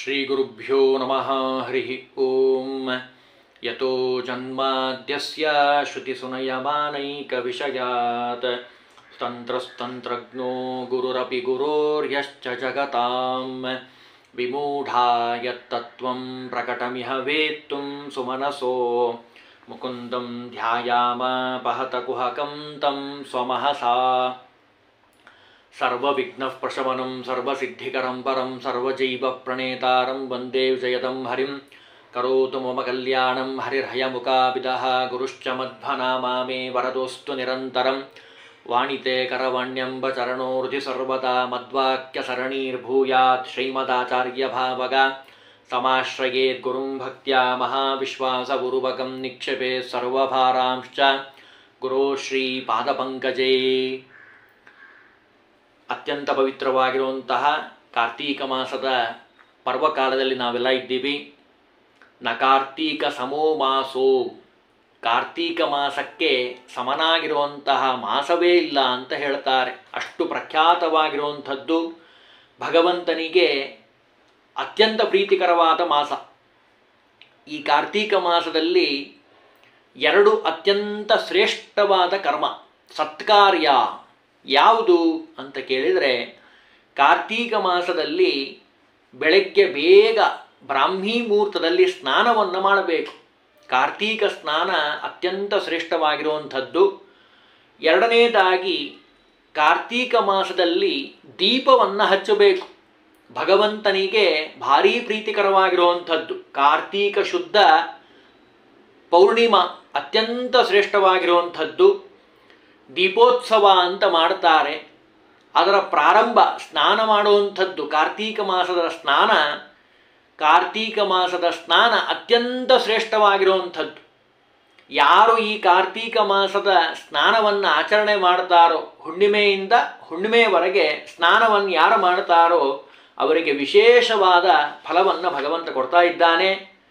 श्रीगुरुभ्यो नमः हरिः ॐ यतो जन्माद्यस्य श्रुतिसुनयमानैकविषयात् तन्त्रस्तन्त्रज्ञो गुरुरपि गुरोर्यश्च जगतां विमूढा यत्तत्त्वं प्रकटमिह वेत्तुं सुमनसो मुकुन्दं ध्यायामपहतकुहकं तं स्वमहसा सर्वविघ्नः प्रशमनं सर्वसिद्धिकरं परं सर्वजैवप्रणेतारं वन्दे विजयदं हरिं करोतु मम कल्याणं हरिर्हयमुकापिदः गुरुश्च मध्वनामा मे वरदोऽस्तु निरन्तरं वाणिते करवाण्यम्बचरणोर्धि सर्वदा मद्वाक्यसरणीर्भूयात् श्रीमदाचार्यभावगा समाश्रयेद्गुरुं भक्त्या महाविश्वासगुरुवकं निक्षेपे सर्वभारांश्च गुरो ಶ್ರೀಪಾದಪಂಕಜೇ ಅತ್ಯಂತ ಪವಿತ್ರವಾಗಿರುವಂತಹ ಕಾರ್ತೀಕ ಮಾಸದ ಪರ್ವಕಾಲದಲ್ಲಿ ನಾವೆಲ್ಲ ಇದ್ದೀವಿ ನ ಕಾರ್ತೀಕ ಸಮೋ ಮಾಸೋ ಕಾರ್ತೀಕ ಮಾಸಕ್ಕೆ ಸಮನಾಗಿರುವಂತಹ ಮಾಸವೇ ಇಲ್ಲ ಅಂತ ಹೇಳ್ತಾರೆ ಅಷ್ಟು ಪ್ರಖ್ಯಾತವಾಗಿರುವಂಥದ್ದು ಭಗವಂತನಿಗೆ ಅತ್ಯಂತ ಪ್ರೀತಿಕರವಾದ ಮಾಸ ಈ ಕಾರ್ತೀಕ ಮಾಸದಲ್ಲಿ ಎರಡು ಅತ್ಯಂತ ಶ್ರೇಷ್ಠವಾದ ಕರ್ಮ ಸತ್ಕಾರ್ಯ ಯಾವುದು ಅಂತ ಕೇಳಿದರೆ ಕಾರ್ತೀಕ ಮಾಸದಲ್ಲಿ ಬೆಳಗ್ಗೆ ಬೇಗ ಬ್ರಾಹ್ಮೀ ಮುಹೂರ್ತದಲ್ಲಿ ಸ್ನಾನವನ್ನು ಮಾಡಬೇಕು ಕಾರ್ತೀಕ ಸ್ನಾನ ಅತ್ಯಂತ ಶ್ರೇಷ್ಠವಾಗಿರುವಂಥದ್ದು ಎರಡನೇದಾಗಿ ಕಾರ್ತೀಕ ಮಾಸದಲ್ಲಿ ದೀಪವನ್ನು ಹಚ್ಚಬೇಕು ಭಗವಂತನಿಗೆ ಭಾರೀ ಪ್ರೀತಿಕರವಾಗಿರುವಂಥದ್ದು ಕಾರ್ತೀಕ ಶುದ್ಧ ಪೌರ್ಣಿಮಾ ಅತ್ಯಂತ ಶ್ರೇಷ್ಠವಾಗಿರುವಂಥದ್ದು ದೀಪೋತ್ಸವ ಅಂತ ಮಾಡ್ತಾರೆ ಅದರ ಪ್ರಾರಂಭ ಸ್ನಾನ ಮಾಡುವಂಥದ್ದು ಕಾರ್ತೀಕ ಮಾಸದ ಸ್ನಾನ ಕಾರ್ತೀಕ ಮಾಸದ ಸ್ನಾನ ಅತ್ಯಂತ ಶ್ರೇಷ್ಠವಾಗಿರುವಂಥದ್ದು ಯಾರು ಈ ಕಾರ್ತೀಕ ಮಾಸದ ಸ್ನಾನವನ್ನು ಆಚರಣೆ ಮಾಡ್ತಾರೋ ಹುಣ್ಣಿಮೆಯಿಂದ ಹುಣ್ಣಿಮೆಯವರೆಗೆ ಸ್ನಾನವನ್ನು ಯಾರು ಮಾಡ್ತಾರೋ ಅವರಿಗೆ ವಿಶೇಷವಾದ ಫಲವನ್ನು ಭಗವಂತ ಕೊಡ್ತಾ ಇದ್ದಾನೆ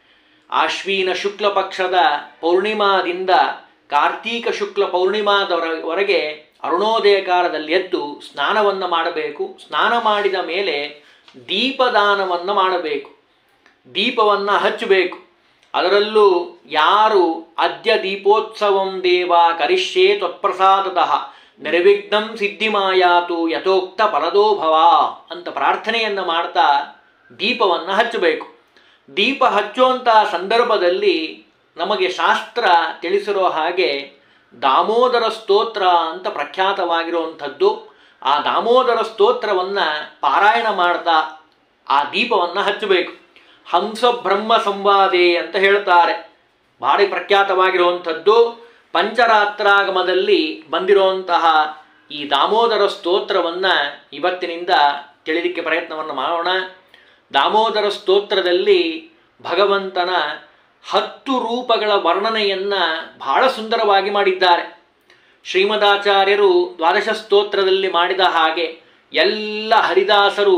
ಆಶ್ವೀನ ಶುಕ್ಲ ಪಕ್ಷದ ಪೌರ್ಣಿಮಾದಿಂದ ಕಾರ್ತೀಕ ಶುಕ್ಲ ಪೌರ್ಣಿಮಾದವರವರೆಗೆ ಅರುಣೋದಯ ಕಾಲದಲ್ಲಿ ಎದ್ದು ಸ್ನಾನವನ್ನು ಮಾಡಬೇಕು ಸ್ನಾನ ಮಾಡಿದ ಮೇಲೆ ದೀಪದಾನವನ್ನು ಮಾಡಬೇಕು ದೀಪವನ್ನು ಹಚ್ಚಬೇಕು ಅದರಲ್ಲೂ ಯಾರು ಅದ್ಯ ದೀಪೋತ್ಸವಂ ದೇವ ಕರಿಷ್ಯೇ ತ್ವತ್ಪ್ರಸಾದತಃ ನಿರ್ವಿಘ್ನಂ ಸಿದ್ಧಿಮಾಯಾತು ಯಥೋಕ್ತ ಫಲದೋ ಭವ ಅಂತ ಪ್ರಾರ್ಥನೆಯನ್ನು ಮಾಡ್ತಾ ದೀಪವನ್ನು ಹಚ್ಚಬೇಕು ದೀಪ ಹಚ್ಚುವಂಥ ಸಂದರ್ಭದಲ್ಲಿ ನಮಗೆ ಶಾಸ್ತ್ರ ತಿಳಿಸಿರೋ ಹಾಗೆ ದಾಮೋದರ ಸ್ತೋತ್ರ ಅಂತ ಪ್ರಖ್ಯಾತವಾಗಿರುವಂಥದ್ದು ಆ ದಾಮೋದರ ಸ್ತೋತ್ರವನ್ನು ಪಾರಾಯಣ ಮಾಡ್ತಾ ಆ ದೀಪವನ್ನು ಹಚ್ಚಬೇಕು ಹಂಸ ಬ್ರಹ್ಮ ಸಂವಾದೆ ಅಂತ ಹೇಳ್ತಾರೆ ಭಾರಿ ಪ್ರಖ್ಯಾತವಾಗಿರುವಂಥದ್ದು ಪಂಚರಾತ್ರಾಗಮದಲ್ಲಿ ಬಂದಿರುವಂತಹ ಈ ದಾಮೋದರ ಸ್ತೋತ್ರವನ್ನು ಇವತ್ತಿನಿಂದ ತಿಳಿಲಿಕ್ಕೆ ಪ್ರಯತ್ನವನ್ನು ಮಾಡೋಣ ದಾಮೋದರ ಸ್ತೋತ್ರದಲ್ಲಿ ಭಗವಂತನ ಹತ್ತು ರೂಪಗಳ ವರ್ಣನೆಯನ್ನು ಬಹಳ ಸುಂದರವಾಗಿ ಮಾಡಿದ್ದಾರೆ ಶ್ರೀಮದಾಚಾರ್ಯರು ದ್ವಾದಶ ಸ್ತೋತ್ರದಲ್ಲಿ ಮಾಡಿದ ಹಾಗೆ ಎಲ್ಲ ಹರಿದಾಸರು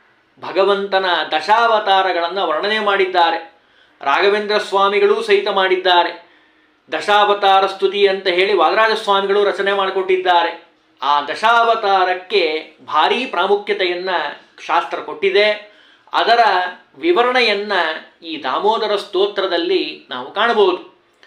ಭಗವಂತನ ದಶಾವತಾರಗಳನ್ನು ವರ್ಣನೆ ಮಾಡಿದ್ದಾರೆ ರಾಘವೇಂದ್ರ ಸ್ವಾಮಿಗಳೂ ಸಹಿತ ಮಾಡಿದ್ದಾರೆ ದಶಾವತಾರ ಸ್ತುತಿ ಅಂತ ಹೇಳಿ ವಾದರಾಜ ಸ್ವಾಮಿಗಳು ರಚನೆ ಮಾಡಿಕೊಟ್ಟಿದ್ದಾರೆ ಆ ದಶಾವತಾರಕ್ಕೆ ಭಾರೀ ಪ್ರಾಮುಖ್ಯತೆಯನ್ನು ಶಾಸ್ತ್ರ ಕೊಟ್ಟಿದೆ ಅದರ ವಿವರಣೆಯನ್ನು ಈ ದಾಮೋದರ ಸ್ತೋತ್ರದಲ್ಲಿ ನಾವು ಕಾಣಬಹುದು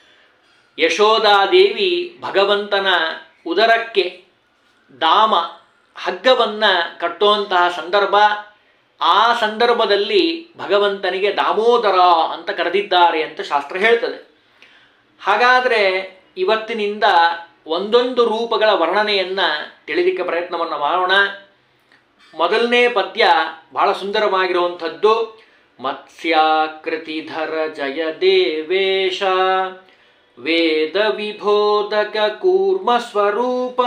ಯಶೋಧಾದೇವಿ ಭಗವಂತನ ಉದರಕ್ಕೆ ದಾಮ ಹಗ್ಗವನ್ನು ಕಟ್ಟುವಂತಹ ಸಂದರ್ಭ ಆ ಸಂದರ್ಭದಲ್ಲಿ ಭಗವಂತನಿಗೆ ದಾಮೋದರ ಅಂತ ಕರೆದಿದ್ದಾರೆ ಅಂತ ಶಾಸ್ತ್ರ ಹೇಳ್ತದೆ ಹಾಗಾದರೆ ಇವತ್ತಿನಿಂದ ಒಂದೊಂದು ರೂಪಗಳ ವರ್ಣನೆಯನ್ನು ತಿಳಿಲಿಕ್ಕೆ ಪ್ರಯತ್ನವನ್ನು ಮಾಡೋಣ ಮೊದಲನೇ ಪದ್ಯ ಬಹಳ ಸುಂದರವಾಗಿರುವಂಥದ್ದು ಮತ್ಸ್ಯಾಕೃತಿಧರ ಜಯ ದೇವೇಶ ವೇದ ವಿಬೋಧಕ ಕೂರ್ಮ ಸ್ವರೂಪ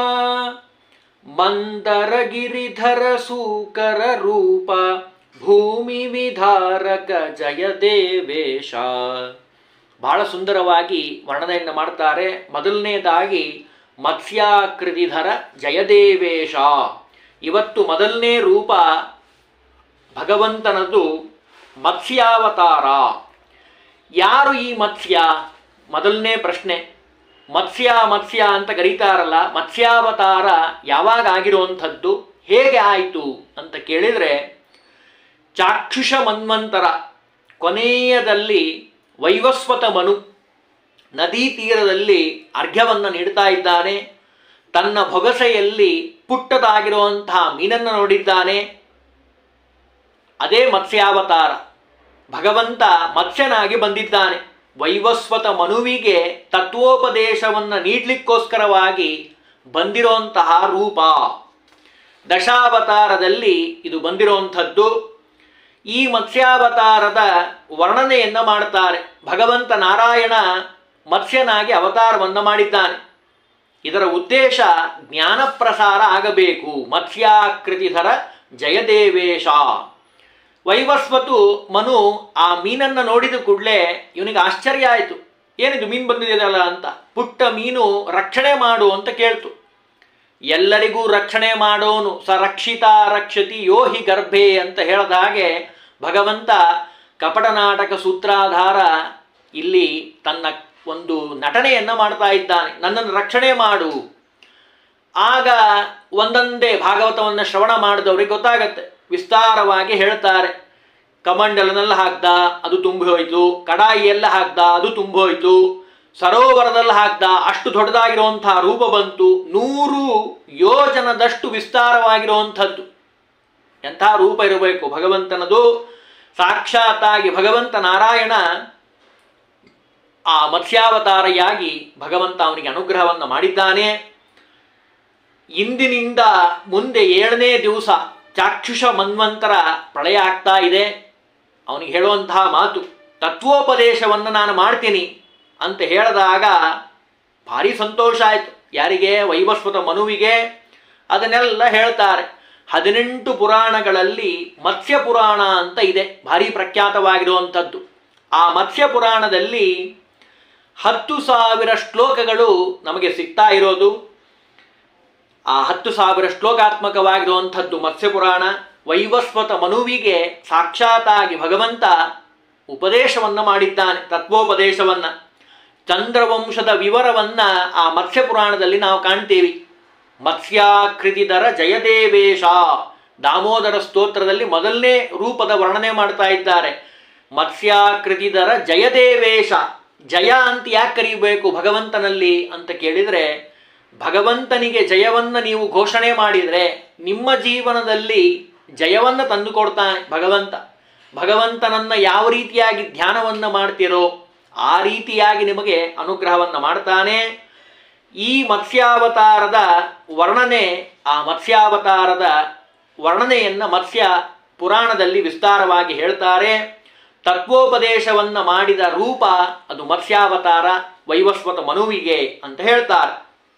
ಮಂದರ ಗಿರಿಧರ ಸೂಕರ ರೂಪ ಭೂಮಿ ವಿಧಾರಕ ಜಯ ದೇವೇಶ ಬಹಳ ಸುಂದರವಾಗಿ ವರ್ಣನೆಯನ್ನು ಮಾಡ್ತಾರೆ ಮೊದಲನೇದಾಗಿ ಮತ್ಸ್ಯಾಕೃತಿಧರ ಜಯದೇವೇಶ ಇವತ್ತು ಮೊದಲನೇ ರೂಪ ಭಗವಂತನದು ಮತ್ಸ್ಯಾವತಾರ ಯಾರು ಈ ಮತ್ಸ್ಯ ಮೊದಲನೇ ಪ್ರಶ್ನೆ ಮತ್ಸ್ಯ ಮತ್ಸ್ಯ ಅಂತ ಕರೀತಾರಲ್ಲ ಮತ್ಸ್ಯಾವತಾರ ಯಾವಾಗ ಆಗಿರುವಂಥದ್ದು ಹೇಗೆ ಆಯಿತು ಅಂತ ಕೇಳಿದರೆ ಚಾಕ್ಷುಷ ಮನ್ವಂತರ ಕೊನೆಯದಲ್ಲಿ ವೈವಸ್ವತ ಮನು ನದಿ ತೀರದಲ್ಲಿ ಅರ್ಘ್ಯವನ್ನು ನೀಡ್ತಾ ಇದ್ದಾನೆ ತನ್ನ ಬೊಗಸೆಯಲ್ಲಿ ಪುಟ್ಟದಾಗಿರುವಂತಹ ಮೀನನ್ನು ನೋಡಿದ್ದಾನೆ ಅದೇ ಮತ್ಸ್ಯಾವತಾರ ಭಗವಂತ ಮತ್ಸ್ಯನಾಗಿ ಬಂದಿದ್ದಾನೆ ವೈವಸ್ವತ ಮನುವಿಗೆ ತತ್ವೋಪದೇಶವನ್ನು ನೀಡಲಿಕ್ಕೋಸ್ಕರವಾಗಿ ಬಂದಿರುವಂತಹ ರೂಪ ದಶಾವತಾರದಲ್ಲಿ ಇದು ಬಂದಿರುವಂಥದ್ದು ಈ ಮತ್ಸ್ಯಾವತಾರದ ವರ್ಣನೆಯನ್ನು ಮಾಡ್ತಾರೆ ಭಗವಂತ ನಾರಾಯಣ ಮತ್ಸ್ಯನಾಗಿ ಅವತಾರವನ್ನು ಮಾಡಿದ್ದಾನೆ ಇದರ ಉದ್ದೇಶ ಜ್ಞಾನ ಪ್ರಸಾರ ಆಗಬೇಕು ಮತ್ಸ್ಯಾಕೃತಿಧರ ಜಯದೇವೇಶ ವೈವಸ್ವತು ಮನು ಆ ಮೀನನ್ನು ನೋಡಿದ ಕೂಡಲೇ ಇವನಿಗೆ ಆಶ್ಚರ್ಯ ಆಯಿತು ಏನಿದು ಮೀನು ಬಂದಿದೆಯಲ್ಲ ಅಂತ ಪುಟ್ಟ ಮೀನು ರಕ್ಷಣೆ ಮಾಡು ಅಂತ ಕೇಳ್ತು ಎಲ್ಲರಿಗೂ ರಕ್ಷಣೆ ಮಾಡೋನು ಸ ರಕ್ಷಿತ ರಕ್ಷತಿ ಯೋಹಿ ಗರ್ಭೆ ಅಂತ ಹೇಳಿದ ಹಾಗೆ ಭಗವಂತ ಕಪಟ ನಾಟಕ ಸೂತ್ರಾಧಾರ ಇಲ್ಲಿ ತನ್ನ ಒಂದು ನಟನೆಯನ್ನು ಮಾಡ್ತಾ ಇದ್ದಾನೆ ನನ್ನನ್ನು ರಕ್ಷಣೆ ಮಾಡು ಆಗ ಒಂದೊಂದೇ ಭಾಗವತವನ್ನು ಶ್ರವಣ ಮಾಡಿದವ್ರಿಗೆ ಗೊತ್ತಾಗತ್ತೆ ವಿಸ್ತಾರವಾಗಿ ಹೇಳ್ತಾರೆ ಕಮಂಡಲನಲ್ಲಿ ಹಾಕ್ದ ಅದು ತುಂಬಿ ಹೋಯ್ತು ಕಡಾಯಿಯೆಲ್ಲ ಹಾಕ್ದ ಅದು ತುಂಬಿ ಹೋಯ್ತು ಸರೋವರದಲ್ಲಿ ಹಾಕ್ದ ಅಷ್ಟು ದೊಡ್ಡದಾಗಿರುವಂತಹ ರೂಪ ಬಂತು ನೂರು ಯೋಜನದಷ್ಟು ವಿಸ್ತಾರವಾಗಿರುವಂಥದ್ದು ಎಂಥ ರೂಪ ಇರಬೇಕು ಭಗವಂತನದು ಸಾಕ್ಷಾತ್ತಾಗಿ ಭಗವಂತ ನಾರಾಯಣ ಆ ಮತ್ಸ್ಯಾವತಾರಿಯಾಗಿ ಭಗವಂತ ಅವನಿಗೆ ಅನುಗ್ರಹವನ್ನು ಮಾಡಿದ್ದಾನೆ ಇಂದಿನಿಂದ ಮುಂದೆ ಏಳನೇ ದಿವಸ ಚಾಕ್ಷುಷ ಮನ್ವಂತರ ಪ್ರಳಯ ಆಗ್ತಾ ಇದೆ ಅವನಿಗೆ ಹೇಳುವಂತಹ ಮಾತು ತತ್ವೋಪದೇಶವನ್ನು ನಾನು ಮಾಡ್ತೀನಿ ಅಂತ ಹೇಳಿದಾಗ ಭಾರಿ ಸಂತೋಷ ಆಯಿತು ಯಾರಿಗೆ ವೈವಸ್ವತ ಮನುವಿಗೆ ಅದನ್ನೆಲ್ಲ ಹೇಳ್ತಾರೆ ಹದಿನೆಂಟು ಪುರಾಣಗಳಲ್ಲಿ ಮತ್ಸ್ಯ ಪುರಾಣ ಅಂತ ಇದೆ ಭಾರಿ ಪ್ರಖ್ಯಾತವಾಗಿರುವಂಥದ್ದು ಆ ಮತ್ಸ್ಯ ಪುರಾಣದಲ್ಲಿ ಹತ್ತು ಸಾವಿರ ಶ್ಲೋಕಗಳು ನಮಗೆ ಸಿಗ್ತಾ ಇರೋದು ಆ ಹತ್ತು ಸಾವಿರ ಶ್ಲೋಕಾತ್ಮಕವಾಗಿರುವಂಥದ್ದು ಮತ್ಸ್ಯಪುರಾಣ ವೈವಸ್ವತ ಮನುವಿಗೆ ಸಾಕ್ಷಾತ್ತಾಗಿ ಭಗವಂತ ಉಪದೇಶವನ್ನು ಮಾಡಿದ್ದಾನೆ ತತ್ವೋಪದೇಶವನ್ನು ಚಂದ್ರವಂಶದ ವಿವರವನ್ನ ಆ ಮತ್ಸ್ಯಪುರಾಣದಲ್ಲಿ ನಾವು ಕಾಣ್ತೀವಿ ಮತ್ಸ್ಯಾಕೃತಿದರ ಜಯದೇವೇಶ ದಾಮೋದರ ಸ್ತೋತ್ರದಲ್ಲಿ ಮೊದಲನೇ ರೂಪದ ವರ್ಣನೆ ಮಾಡ್ತಾ ಇದ್ದಾರೆ ಮತ್ಸ್ಯಾಕೃತಿದರ ಜಯದೇವೇಶ ಜಯ ಅಂತ ಯಾಕೆ ಕರೀಬೇಕು ಭಗವಂತನಲ್ಲಿ ಅಂತ ಕೇಳಿದರೆ ಭಗವಂತನಿಗೆ ಜಯವನ್ನು ನೀವು ಘೋಷಣೆ ಮಾಡಿದರೆ ನಿಮ್ಮ ಜೀವನದಲ್ಲಿ ಜಯವನ್ನು ತಂದುಕೊಡ್ತಾನೆ ಭಗವಂತ ಭಗವಂತನನ್ನ ಯಾವ ರೀತಿಯಾಗಿ ಧ್ಯಾನವನ್ನು ಮಾಡ್ತೀರೋ ಆ ರೀತಿಯಾಗಿ ನಿಮಗೆ ಅನುಗ್ರಹವನ್ನು ಮಾಡ್ತಾನೆ ಈ ಮತ್ಸ್ಯಾವತಾರದ ವರ್ಣನೆ ಆ ಮತ್ಸ್ಯಾವತಾರದ ವರ್ಣನೆಯನ್ನು ಮತ್ಸ್ಯ ಪುರಾಣದಲ್ಲಿ ವಿಸ್ತಾರವಾಗಿ ಹೇಳ್ತಾರೆ ತತ್ವೋಪದೇಶವನ್ನು ಮಾಡಿದ ರೂಪ ಅದು ಮತ್ಸ್ಯಾವತಾರ ವೈವಸ್ವತ ಮನುವಿಗೆ ಅಂತ ಹೇಳ್ತಾರೆ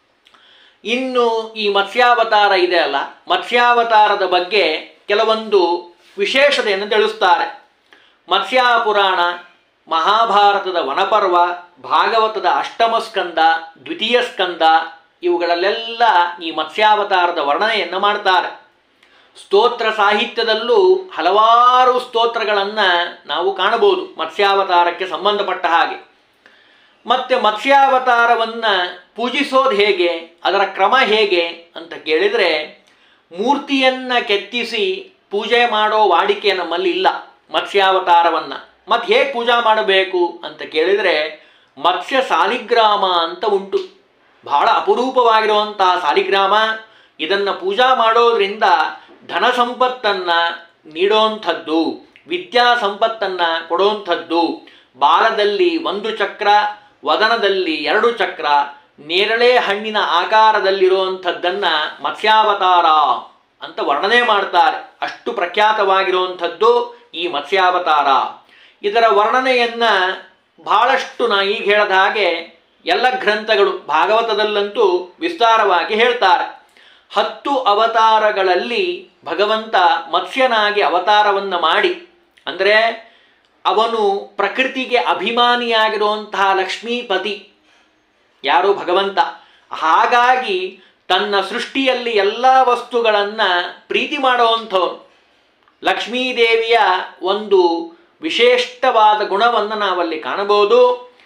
ಇನ್ನು ಈ ಮತ್ಸ್ಯಾವತಾರ ಇದೆ ಅಲ್ಲ ಮತ್ಸ್ಯಾವತಾರದ ಬಗ್ಗೆ ಕೆಲವೊಂದು ವಿಶೇಷತೆಯನ್ನು ತಿಳಿಸ್ತಾರೆ ಮತ್ಸ್ಯಾಪುರಾಣ ಮಹಾಭಾರತದ ವನಪರ್ವ ಭಾಗವತದ ಅಷ್ಟಮ ಸ್ಕಂದ ದ್ವಿತೀಯ ಸ್ಕಂದ ಇವುಗಳಲ್ಲೆಲ್ಲ ಈ ಮತ್ಸ್ಯಾವತಾರದ ವರ್ಣನೆಯನ್ನು ಮಾಡ್ತಾರೆ ಸ್ತೋತ್ರ ಸಾಹಿತ್ಯದಲ್ಲೂ ಹಲವಾರು ಸ್ತೋತ್ರಗಳನ್ನು ನಾವು ಕಾಣಬಹುದು ಮತ್ಸ್ಯಾವತಾರಕ್ಕೆ ಸಂಬಂಧಪಟ್ಟ ಹಾಗೆ ಮತ್ತೆ ಮತ್ಸ್ಯಾವತಾರವನ್ನು ಪೂಜಿಸೋದು ಹೇಗೆ ಅದರ ಕ್ರಮ ಹೇಗೆ ಅಂತ ಕೇಳಿದರೆ ಮೂರ್ತಿಯನ್ನು ಕೆತ್ತಿಸಿ ಪೂಜೆ ಮಾಡೋ ವಾಡಿಕೆ ನಮ್ಮಲ್ಲಿ ಇಲ್ಲ ಮತ್ಸ್ಯಾವತಾರವನ್ನು ಮತ್ತೆ ಹೇಗೆ ಪೂಜಾ ಮಾಡಬೇಕು ಅಂತ ಕೇಳಿದರೆ ಮತ್ಸ್ಯ ಸಾಲಿಗ್ರಾಮ ಅಂತ ಉಂಟು ಬಹಳ ಅಪರೂಪವಾಗಿರುವಂತಹ ಸಾಲಿಗ್ರಾಮ ಇದನ್ನು ಪೂಜಾ ಮಾಡೋದ್ರಿಂದ ಧನ ಸಂಪತ್ತನ್ನು ನೀಡೋಂಥದ್ದು ವಿದ್ಯಾ ಸಂಪತ್ತನ್ನು ಕೊಡುವಂಥದ್ದು ಬಾಲದಲ್ಲಿ ಒಂದು ಚಕ್ರ ವದನದಲ್ಲಿ ಎರಡು ಚಕ್ರ ನೇರಳೆ ಹಣ್ಣಿನ ಆಕಾರದಲ್ಲಿರುವಂಥದ್ದನ್ನು ಮತ್ಸ್ಯಾವತಾರ ಅಂತ ವರ್ಣನೆ ಮಾಡ್ತಾರೆ ಅಷ್ಟು ಪ್ರಖ್ಯಾತವಾಗಿರುವಂಥದ್ದು ಈ ಮತ್ಸ್ಯಾವತಾರ ಇದರ ವರ್ಣನೆಯನ್ನ ಬಹಳಷ್ಟು ನಾ ಈಗ ಹೇಳಿದ ಹಾಗೆ ಎಲ್ಲ ಗ್ರಂಥಗಳು ಭಾಗವತದಲ್ಲಂತೂ ವಿಸ್ತಾರವಾಗಿ ಹೇಳ್ತಾರೆ ಹತ್ತು ಅವತಾರಗಳಲ್ಲಿ ಭಗವಂತ ಮತ್ಸ್ಯನಾಗಿ ಅವತಾರವನ್ನು ಮಾಡಿ ಅಂದರೆ ಅವನು ಪ್ರಕೃತಿಗೆ ಅಭಿಮಾನಿಯಾಗಿರುವಂತಹ ಲಕ್ಷ್ಮೀಪತಿ ಯಾರು ಭಗವಂತ ಹಾಗಾಗಿ ತನ್ನ ಸೃಷ್ಟಿಯಲ್ಲಿ ಎಲ್ಲ ವಸ್ತುಗಳನ್ನು ಪ್ರೀತಿ ಮಾಡುವಂಥವನು ಲಕ್ಷ್ಮೀದೇವಿಯ ಒಂದು ವಿಶೇಷವಾದ ಗುಣವನ್ನು ನಾವಲ್ಲಿ ಕಾಣಬಹುದು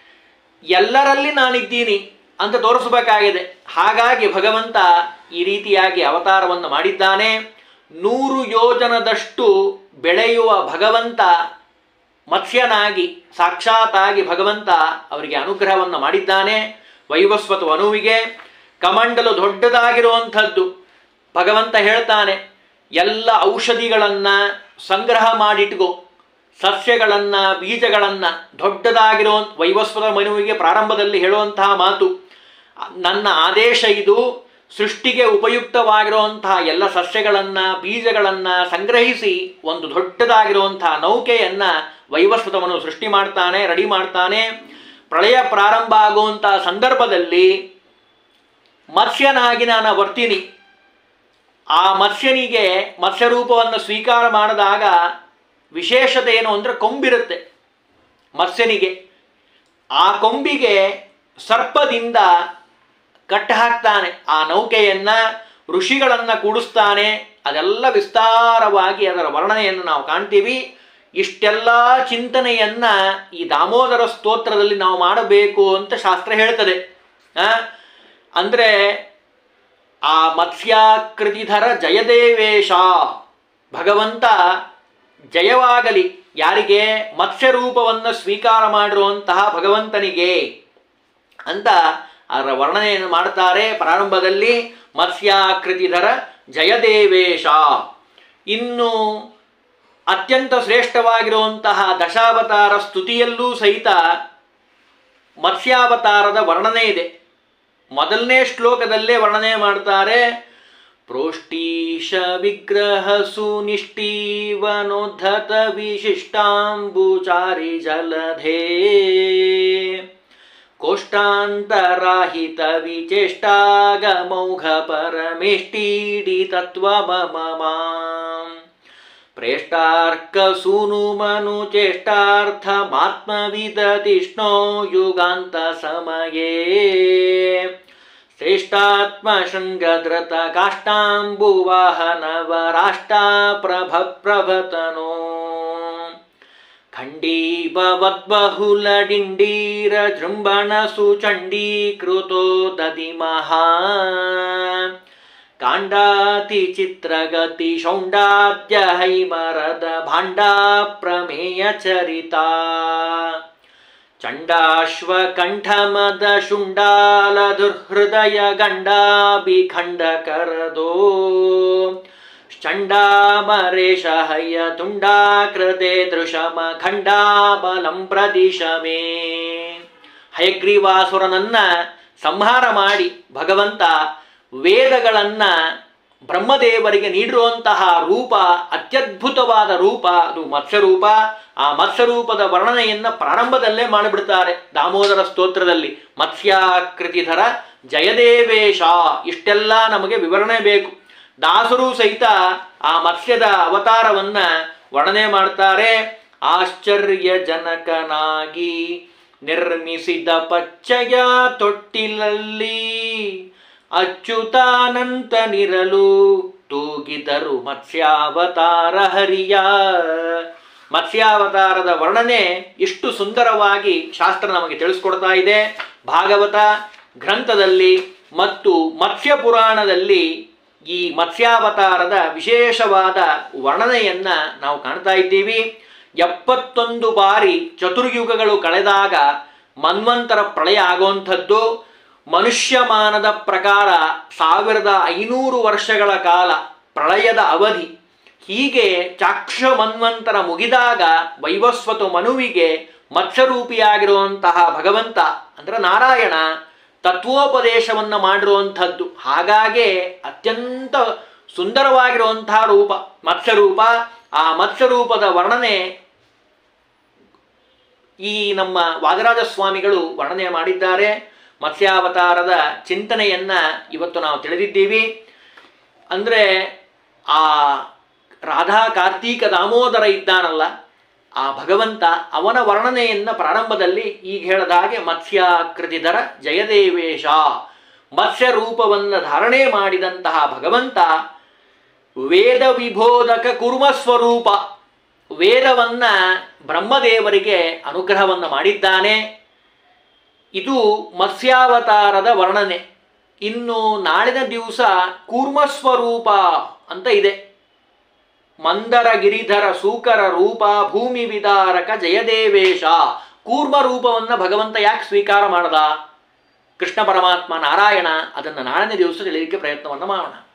ಎಲ್ಲರಲ್ಲಿ ನಾನಿದ್ದೀನಿ ಅಂತ ತೋರಿಸಬೇಕಾಗಿದೆ ಹಾಗಾಗಿ ಭಗವಂತ ಈ ರೀತಿಯಾಗಿ ಅವತಾರವನ್ನು ಮಾಡಿದ್ದಾನೆ ನೂರು ಯೋಜನದಷ್ಟು ಬೆಳೆಯುವ ಭಗವಂತ ಮತ್ಸ್ಯನಾಗಿ ಸಾಕ್ಷಾತ್ತಾಗಿ ಭಗವಂತ ಅವರಿಗೆ ಅನುಗ್ರಹವನ್ನು ಮಾಡಿದ್ದಾನೆ ವೈವಸ್ವತ ವನುವಿಗೆ ಕಮಂಡಲು ದೊಡ್ಡದಾಗಿರುವಂಥದ್ದು ಭಗವಂತ ಹೇಳ್ತಾನೆ ಎಲ್ಲ ಔಷಧಿಗಳನ್ನು ಸಂಗ್ರಹ ಮಾಡಿಟ್ಕೋ ಸಸ್ಯಗಳನ್ನು ಬೀಜಗಳನ್ನು ದೊಡ್ಡದಾಗಿರೋ ವೈವಸ್ವತ ಮನುವಿಗೆ ಪ್ರಾರಂಭದಲ್ಲಿ ಹೇಳುವಂತಹ ಮಾತು ನನ್ನ ಆದೇಶ ಇದು ಸೃಷ್ಟಿಗೆ ಉಪಯುಕ್ತವಾಗಿರುವಂತಹ ಎಲ್ಲ ಸಸ್ಯಗಳನ್ನು ಬೀಜಗಳನ್ನು ಸಂಗ್ರಹಿಸಿ ಒಂದು ದೊಡ್ಡದಾಗಿರುವಂತಹ ನೌಕೆಯನ್ನು ವೈವಸ್ವತವನ್ನು ಸೃಷ್ಟಿ ಮಾಡ್ತಾನೆ ರೆಡಿ ಮಾಡ್ತಾನೆ ಪ್ರಳಯ ಪ್ರಾರಂಭ ಆಗುವಂತಹ ಸಂದರ್ಭದಲ್ಲಿ ಮತ್ಸ್ಯನಾಗಿ ನಾನು ಬರ್ತೀನಿ ಆ ಮತ್ಸ್ಯನಿಗೆ ಮತ್ಸ್ಯರೂಪವನ್ನು ಸ್ವೀಕಾರ ಮಾಡಿದಾಗ ವಿಶೇಷತೆ ಏನು ಅಂದರೆ ಕೊಂಬಿರುತ್ತೆ ಮತ್ಸ್ಯನಿಗೆ ಆ ಕೊಂಬಿಗೆ ಸರ್ಪದಿಂದ ಕಟ್ಟ ಹಾಕ್ತಾನೆ ಆ ನೌಕೆಯನ್ನು ಋಷಿಗಳನ್ನು ಕೂಡಿಸ್ತಾನೆ ಅದೆಲ್ಲ ವಿಸ್ತಾರವಾಗಿ ಅದರ ವರ್ಣನೆಯನ್ನು ನಾವು ಕಾಣ್ತೀವಿ ಇಷ್ಟೆಲ್ಲ ಚಿಂತನೆಯನ್ನ ಈ ದಾಮೋದರ ಸ್ತೋತ್ರದಲ್ಲಿ ನಾವು ಮಾಡಬೇಕು ಅಂತ ಶಾಸ್ತ್ರ ಹೇಳ್ತದೆ ಆ? ಅಂದ್ರೆ ಆ ಮತ್ಸ್ಯಾಕೃತಿಧರ ಜಯದೇವೇಶ ಭಗವಂತ ಜಯವಾಗಲಿ ಯಾರಿಗೆ ಮತ್ಸ್ಯ ರೂಪವನ್ನು ಸ್ವೀಕಾರ ಮಾಡಿರುವಂತಹ ಭಗವಂತನಿಗೆ ಅಂತ ಅದರ ವರ್ಣನೆಯನ್ನು ಮಾಡ್ತಾರೆ ಪ್ರಾರಂಭದಲ್ಲಿ ಮತ್ಸ್ಯಾಕೃತಿಧರ ಜಯದೇವೇಶ ಇನ್ನು ಅತ್ಯಂತ ಶ್ರೇಷ್ಠವಾಗಿರುವಂತಹ ದಶಾವತಾರ ಸ್ತುತಿಯಲ್ಲೂ ಸಹಿತ ಮತ್ಸ್ಯಾವತಾರದ ವರ್ಣನೆ ಇದೆ ಮೊದಲನೇ ಶ್ಲೋಕದಲ್ಲೇ ವರ್ಣನೆ ಮಾಡ್ತಾರೆ ಪ್ರೋಷ್ಟೀಶ ವಿಗ್ರಹ ಸುನಿಷ್ಠೀವನೋದ್ಧತ ವಿಶಿಷ್ಟಾಂಬುಚಾರಿ ಜಲಧೇ ಕೋಷ್ಟಾಂತರಾಹಿತ ವಿಚೇಷ್ಟಾಗಮೌಘ ಪರಮೇಷ್ಟೀಡಿ ತತ್ವ ಮಮ ಪ್ರೇಷ್ಟಾರ್ಕ ಸೂನು ಮನು ಚೇಷ್ಟಾರ್ಥಮಾತ್ಮವಿದತಿಷ್ಣೋ ಯುಗಾಂತ ಸಮಯೇ ಶ್ರೇಷ್ಠಾತ್ಮ ಶೃಂಗಧೃತ ಕಾಷ್ಟಾಂಬುವಾಹನವರಾಷ್ಟ ಪ್ರಭ ಪ್ರಭತನೋ ಖಂಡೀಬವದ್ಬಹುಲಡಿಂಡೀರ ಜೃಂಭಣ ಸುಚಂಡೀಕೃತೋ ದದಿಮಹಾ ಕಾಂಡಾತಿ ಚಿತ್ರಗತಿ ಶೌಂಡಾದ್ಯ ಹೈಮರದ ಭಾಂಡಾ ಪ್ರಮೇಯ ಚರಿತಾ ಚಂಡಾಶ್ವಕಂಠಮದ ಶುಂಡಾಲ ದುರ್ಹೃದಯ ಗಂಡಾಭಿಖಂಡ ಕರದೋ ಚಂಡಾಮರೇಶ ಹಯ್ಯ ತುಂಡಾಕೃತೆ ದೃಶಮ ಖಂಡಾಬಲಂ ಪ್ರದಿಶ ಮೇ ಹಯಗ್ರೀವಾಸುರನನ್ನ ಸಂಹಾರ ಮಾಡಿ ಭಗವಂತ ವೇದಗಳನ್ನ ಬ್ರಹ್ಮದೇವರಿಗೆ ನೀಡಿರುವಂತಹ ರೂಪ ಅತ್ಯದ್ಭುತವಾದ ರೂಪ ಅದು ಮತ್ಸ್ಯರೂಪ ಆ ಮತ್ಸ್ಯರೂಪದ ವರ್ಣನೆಯನ್ನ ಪ್ರಾರಂಭದಲ್ಲೇ ಮಾಡಿಬಿಡ್ತಾರೆ ದಾಮೋದರ ಸ್ತೋತ್ರದಲ್ಲಿ ಮತ್ಸ್ಯಾಕೃತಿಧರ ಜಯದೇವೇಶ ಇಷ್ಟೆಲ್ಲ ನಮಗೆ ವಿವರಣೆ ಬೇಕು ದಾಸರು ಸಹಿತ ಆ ಮತ್ಸ್ಯದ ಅವತಾರವನ್ನ ವರ್ಣನೆ ಮಾಡ್ತಾರೆ ಆಶ್ಚರ್ಯಜನಕನಾಗಿ ನಿರ್ಮಿಸಿದ ಪಚ್ಚಯ ತೊಟ್ಟಿಲಲ್ಲಿ ಅಚ್ಯುತಾನಂತನಿರಲು ತೂಗಿದರು ಮತ್ಸ್ಯಾವತಾರ ಹರಿಯ ಮತ್ಸ್ಯಾವತಾರದ ವರ್ಣನೆ ಇಷ್ಟು ಸುಂದರವಾಗಿ ಶಾಸ್ತ್ರ ನಮಗೆ ತಿಳಿಸ್ಕೊಡ್ತಾ ಇದೆ ಭಾಗವತ ಗ್ರಂಥದಲ್ಲಿ ಮತ್ತು ಮತ್ಸ್ಯ ಪುರಾಣದಲ್ಲಿ ಈ ಮತ್ಸ್ಯಾವತಾರದ ವಿಶೇಷವಾದ ವರ್ಣನೆಯನ್ನ ನಾವು ಕಾಣ್ತಾ ಇದ್ದೀವಿ ಎಪ್ಪತ್ತೊಂದು ಬಾರಿ ಚತುರ್ಯುಗಗಳು ಕಳೆದಾಗ ಮನ್ವಂತರ ಪ್ರಳಯ ಆಗುವಂಥದ್ದು ಮನುಷ್ಯಮಾನದ ಪ್ರಕಾರ ಸಾವಿರದ ಐನೂರು ವರ್ಷಗಳ ಕಾಲ ಪ್ರಳಯದ ಅವಧಿ ಹೀಗೆ ಚಾಕ್ಷ ಮನ್ವಂತರ ಮುಗಿದಾಗ ವೈವಸ್ವತು ಮನುವಿಗೆ ಮತ್ಸ್ಯರೂಪಿಯಾಗಿರುವಂತಹ ಭಗವಂತ ಅಂದ್ರೆ ನಾರಾಯಣ ತತ್ವೋಪದೇಶವನ್ನು ಮಾಡಿರುವಂಥದ್ದು ಹಾಗಾಗೆ ಅತ್ಯಂತ ಸುಂದರವಾಗಿರುವಂತಹ ರೂಪ ಮತ್ಸ್ಯರೂಪ ಆ ಮತ್ಸ್ಯರೂಪದ ವರ್ಣನೆ ಈ ನಮ್ಮ ವಾದರಾಜ ಸ್ವಾಮಿಗಳು ವರ್ಣನೆ ಮಾಡಿದ್ದಾರೆ ಮತ್ಸ್ಯಾವತಾರದ ಚಿಂತನೆಯನ್ನ ಇವತ್ತು ನಾವು ತಿಳಿದಿದ್ದೀವಿ ಅಂದರೆ ಆ ರಾಧಾ ಕಾರ್ತೀಕ ದಾಮೋದರ ಇದ್ದಾನಲ್ಲ ಆ ಭಗವಂತ ಅವನ ವರ್ಣನೆಯನ್ನ ಪ್ರಾರಂಭದಲ್ಲಿ ಈಗ ಹೇಳಿದ ಹಾಗೆ ಮತ್ಸ್ಯಾಕೃತಿಧರ ಜಯದೇವೇಶ ಮತ್ಸ್ಯ ರೂಪವನ್ನು ಧಾರಣೆ ಮಾಡಿದಂತಹ ಭಗವಂತ ವೇದ ವಿಬೋಧಕ ಕುರ್ಮ ಸ್ವರೂಪ ವೇದವನ್ನ ಬ್ರಹ್ಮದೇವರಿಗೆ ಅನುಗ್ರಹವನ್ನು ಮಾಡಿದ್ದಾನೆ ಇದು ಮತ್ಸ್ಯಾವತಾರದ ವರ್ಣನೆ ಇನ್ನು ನಾಳಿನ ದಿವಸ ಕೂರ್ಮ ಸ್ವರೂಪ ಅಂತ ಇದೆ ಮಂದರ ಗಿರಿಧರ ಸೂಕರ ರೂಪ ಭೂಮಿ ವಿದಾರಕ ಜಯದೇವೇಶ ಕೂರ್ಮ ರೂಪವನ್ನು ಭಗವಂತ ಯಾಕೆ ಸ್ವೀಕಾರ ಮಾಡದ ಕೃಷ್ಣ ಪರಮಾತ್ಮ ನಾರಾಯಣ ಅದನ್ನು ನಾಳನೇ ದಿವಸ ತಿಳಿಯಲಿಕ್ಕೆ ಪ್ರಯತ್ನವನ್ನು ಮಾಡೋಣ